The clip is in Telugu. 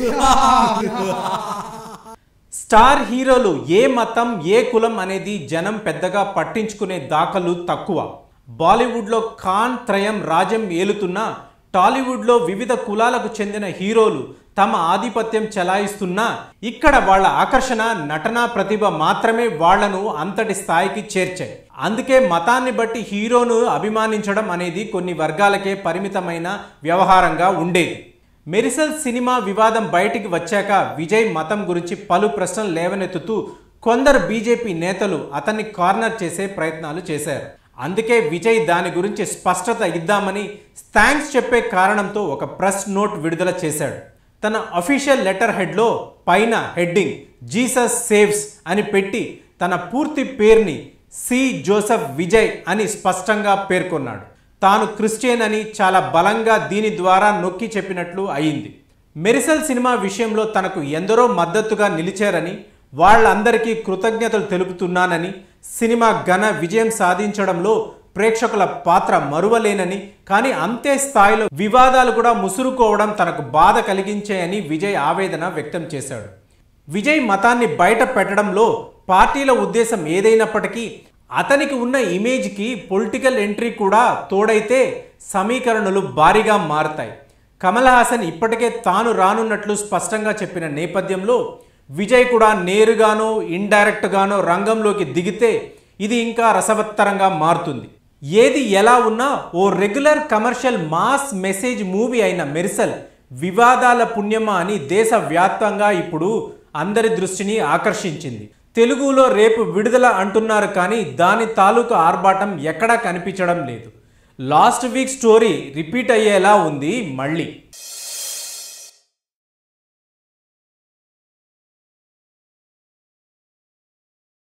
స్టార్ హీరోలు ఏ మతం ఏ కులం అనేది జనం పెద్దగా పట్టించుకునే దాఖలు తక్కువ బాలీవుడ్లో ఖాన్ త్రయం రాజ్యం ఏలుతున్నా టాలీవుడ్లో వివిధ కులాలకు చెందిన హీరోలు తమ ఆధిపత్యం చెలాయిస్తున్నా ఇక్కడ వాళ్ళ ఆకర్షణ నటనా ప్రతిభ మాత్రమే వాళ్లను అంతటి స్థాయికి చేర్చాయి అందుకే మతాన్ని బట్టి హీరోను అభిమానించడం అనేది కొన్ని వర్గాలకే పరిమితమైన వ్యవహారంగా ఉండేది మెరిసల్ సినిమా వివాదం బయటికి వచ్చాక విజయ్ మతం గురించి పలు ప్రశ్నలు లేవనెత్తుతూ కొందరు బీజేపీ నేతలు అతన్ని కార్నర్ చేసే ప్రయత్నాలు చేశారు అందుకే విజయ్ దాని గురించి స్పష్టత ఇద్దామని థ్యాంక్స్ చెప్పే కారణంతో ఒక ప్రెస్ నోట్ విడుదల చేశాడు తన అఫీషియల్ లెటర్ హెడ్లో పైన హెడ్డింగ్ జీసస్ సేవ్స్ అని పెట్టి తన పూర్తి పేరుని సి జోసెఫ్ విజయ్ అని స్పష్టంగా పేర్కొన్నాడు తాను క్రిస్టియన్ అని చాలా బలంగా దీని ద్వారా నొక్కి చెప్పినట్లు అయింది మెరిసల్ సినిమా విషయంలో తనకు ఎందరో మద్దతుగా నిలిచారని వాళ్ళందరికీ కృతజ్ఞతలు తెలుపుతున్నానని సినిమా ఘన విజయం సాధించడంలో ప్రేక్షకుల పాత్ర మరువలేనని కానీ అంతే స్థాయిలో వివాదాలు కూడా ముసురుకోవడం తనకు బాధ కలిగించాయని విజయ్ ఆవేదన వ్యక్తం చేశాడు విజయ్ మతాన్ని బయట పెట్టడంలో పార్టీల ఉద్దేశం ఏదైనప్పటికీ అతనికి ఉన్న ఇమేజ్కి పొలిటికల్ ఎంట్రీ కూడా తోడైతే సమీకరణలు భారీగా మారుతాయి కమల్ హాసన్ ఇప్పటికే తాను రానున్నట్లు స్పష్టంగా చెప్పిన నేపథ్యంలో విజయ్ కూడా నేరుగానో ఇండైరెక్ట్గానో రంగంలోకి దిగితే ఇది ఇంకా రసవత్తరంగా మారుతుంది ఏది ఎలా ఉన్నా ఓ regular commercial mass message movie అయిన మెరిసల్ వివాదాల పుణ్యమా అని దేశవ్యాప్తంగా ఇప్పుడు అందరి దృష్టిని ఆకర్షించింది తెలుగులో రేపు విడుదల అంటున్నారు కానీ దాని తాలూకు ఆర్భాటం ఎక్కడా కనిపించడం లేదు లాస్ట్ వీక్ స్టోరీ రిపీట్ అయ్యేలా ఉంది మళ్ళీ